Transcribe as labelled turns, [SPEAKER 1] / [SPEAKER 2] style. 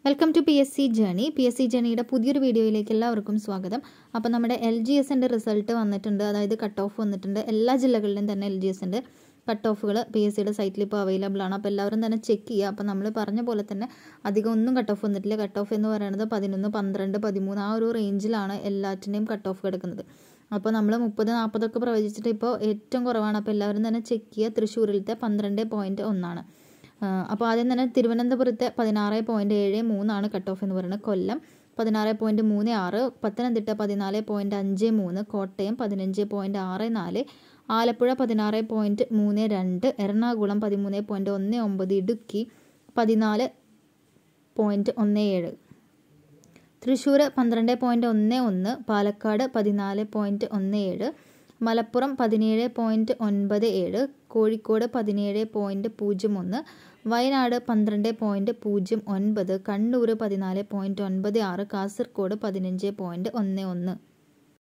[SPEAKER 1] welcome to P S C journey P S C ജേണിയുടെ പുതിയൊരു വീഡിയോയിലേക്ക് എല്ലാവർക്കും സ്വാഗതം അപ്പോൾ നമ്മുടെ എൽ ജി എസിൻ്റെ റിസൾട്ട് വന്നിട്ടുണ്ട് അതായത് കട്ട് ഓഫ് വന്നിട്ടുണ്ട് എല്ലാ ജില്ലകളിലും തന്നെ എൽ ജി എസിൻ്റെ കട്ട് ഓഫുകൾ പി എസ് സിയുടെ സൈറ്റിൽ ഇപ്പോൾ അവൈലബിൾ ആണ് അപ്പോൾ എല്ലാവരും തന്നെ ചെക്ക് ചെയ്യുക അപ്പോൾ നമ്മൾ പറഞ്ഞ പോലെ തന്നെ അധികം ഒന്നും കട്ട് ഓഫ് വന്നിട്ടില്ല കട്ട് ഓഫ് എന്ന് പറയുന്നത് പതിനൊന്ന് പന്ത്രണ്ട് പതിമൂന്ന് ആ ഒരു റേഞ്ചിലാണ് എല്ലാറ്റിൻ്റെയും കട്ട് ഓഫ് കിടക്കുന്നത് അപ്പോൾ നമ്മൾ മുപ്പത് നാൽപ്പതൊക്കെ പ്രവചിച്ചിട്ട് ഇപ്പോൾ ഏറ്റവും കുറവാണ് അപ്പോൾ എല്ലാവരും തന്നെ ചെക്ക് ചെയ്യുക തൃശ്ശൂരിലത്തെ പന്ത്രണ്ട് പോയിൻറ്റ് ഒന്നാണ് അപ്പോൾ ആദ്യം തന്നെ തിരുവനന്തപുരത്തെ പതിനാറ് പോയിൻറ്റ് ഏഴ് മൂന്നാണ് കട്ട് ഓഫ് എന്ന് പറയുന്നത് കൊല്ലം പതിനാറ് പോയിൻറ്റ് മൂന്ന് ആറ് പത്തനംതിട്ട പതിനാല് പോയിൻറ്റ് അഞ്ച് മൂന്ന് കോട്ടയം പതിനഞ്ച് പോയിൻറ്റ് ആറ് നാല് ആലപ്പുഴ പതിനാറ് പോയിൻറ്റ് മൂന്ന് രണ്ട് എറണാകുളം പതിമൂന്ന് പോയിൻറ്റ് ഒന്ന് ഒമ്പത് ഇടുക്കി പതിനാല് പോയിൻറ്റ് ഒന്ന് ഏഴ് തൃശ്ശൂർ പന്ത്രണ്ട് പോയിൻറ്റ് ഒന്ന് ഒന്ന് പാലക്കാട് പതിനാല് പോയിൻറ്റ് ഒന്ന് ഏഴ് മലപ്പുറം പതിനേഴ് പോയിൻറ്റ് ഒൻപത് ഏഴ് കോഴിക്കോട് പതിനേഴ് പോയിൻറ്റ് പൂജ്യം ഒന്ന് വയനാട് പന്ത്രണ്ട് പോയിൻറ്റ് പൂജ്യം ഒൻപത് കണ്ണൂർ പതിനാല് പോയിൻറ്റ് ഒൻപത് ആറ് കാസർഗോഡ് പതിനഞ്ച് പോയിൻറ്റ് ഒന്ന് ഒന്ന്